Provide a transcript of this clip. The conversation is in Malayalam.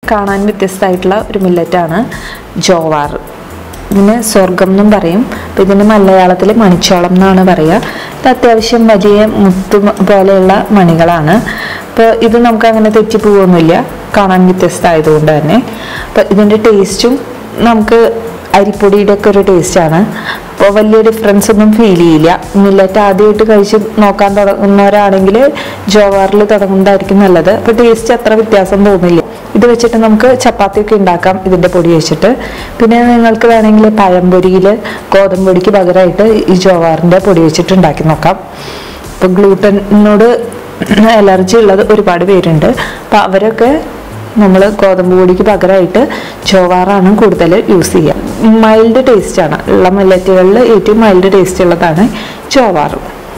കാണാൻ വ്യത്യസ്തമായിട്ടുള്ള ഒരു മില്ലറ്റാണ് ജോവാർ ഇതിന് സ്വർഗം എന്നും പറയും അപ്പം ഇതിന് മലയാളത്തിൽ മണിച്ചോളം എന്നാണ് പറയുക ഇത് അത്യാവശ്യം വലിയ മുത്ത് മ- പോലെയുള്ള മണികളാണ് അപ്പോൾ ഇത് നമുക്ക് അങ്ങനെ തെറ്റിപ്പോവൊന്നുമില്ല കാണാൻ വ്യത്യസ്തമായതുകൊണ്ട് തന്നെ അപ്പോൾ ഇതിൻ്റെ ടേസ്റ്റും നമുക്ക് അരിപ്പൊടിയുടെ ഒക്കെ ഒരു ടേസ്റ്റാണ് അപ്പോൾ വലിയ ഡിഫറൻസ് ഒന്നും ഫീൽ ചെയ്യില്ല മില്ലറ്റ് ആദ്യമായിട്ട് കഴിച്ച് നോക്കാൻ തുടങ്ങുന്നവരാണെങ്കിൽ ജോവാറിൽ തുടങ്ങുന്നതായിരിക്കും നല്ലത് അപ്പോൾ ടേസ്റ്റ് അത്ര വ്യത്യാസം തോന്നില്ല ഇത് വെച്ചിട്ട് നമുക്ക് ചപ്പാത്തിയൊക്കെ ഉണ്ടാക്കാം ഇതിൻ്റെ പൊടി വെച്ചിട്ട് പിന്നെ നിങ്ങൾക്ക് വേണമെങ്കിൽ പഴംപൊരിയിൽ ഗോതമ്പ് പൊടിക്ക് പകരമായിട്ട് ഈ ജോവാറിൻ്റെ പൊടി വെച്ചിട്ട് ഉണ്ടാക്കി നോക്കാം ഇപ്പോൾ ഗ്ലൂട്ടനോട് അലർജി ഉള്ളത് ഒരുപാട് പേരുണ്ട് അപ്പോൾ അവരൊക്കെ നമ്മൾ ഗോതമ്പ് പൊടിക്ക് പകരമായിട്ട് ജോവാറാണ് കൂടുതൽ യൂസ് ചെയ്യുക മൈൽഡ് ടേസ്റ്റാണ് ഉള്ള മില്ലറ്റുകളിൽ ഏറ്റവും മൈൽഡ് ടേസ്റ്റ് ഉള്ളതാണ് ജോവാറ്